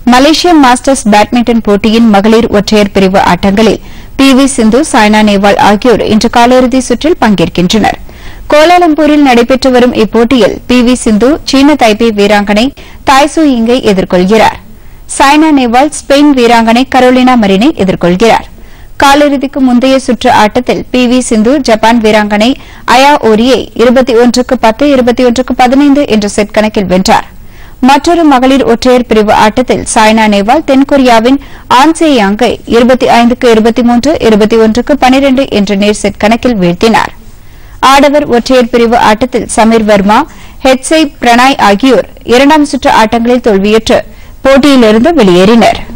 மலேசிய masters badminton போட்டியின் மகளிர் ஒற்றையர் பிரிவு ஆட்டங்களில் பி வி சிந்து சாய்னா நேவால் ஆகியோர் இன்று காலிறுதி சுற்றில் பங்கேற்கின்றனர் கோலாலம்பூரில் நடைபெற்று வரும் இப்போட்டியில் பி வி சிந்து சீன தைப்பே வீராங்கனை தாய்சு இங்கை எதிர்கொள்கிறார் சாய்னா நேவால் ஸ்பெயின் வீராங்கனை கரோலினா மரினை எதிர்கொள்கிறார் காலிறுதிக்கு முந்தைய சுற்று ஆட்டத்தில் பி வி சிந்து ஜப்பான் வீராங்கனை அயா ஓரியை இருபத்தி ஒன்றுக்கு பத்து இருபத்தி ஒன்றுக்கு பதினைந்து என்ற செட் கணக்கில் வென்றார் மற்றொரு மகளிர் ஒற்றையர் பிரிவு ஆட்டத்தில் சாய்னா நேவால் தென்கொரியாவின் ஆன்சே யாங்கை இருபத்தி ஐந்துக்கு இருபத்தி மூன்று இருபத்தி ஒன்றுக்கு பனிரெண்டு என்ற நேர் செட் கணக்கில் வீழ்த்தினார் ஆடவர் ஒற்றையர் பிரிவு ஆட்டத்தில் சமீர் வர்மா ஹெட்சை பிரணாய் ஆகியோர் இரண்டாம் சுற்று ஆட்டங்களில் தோல்வியுற்று போட்டியிலிருந்து வெளியேறினர்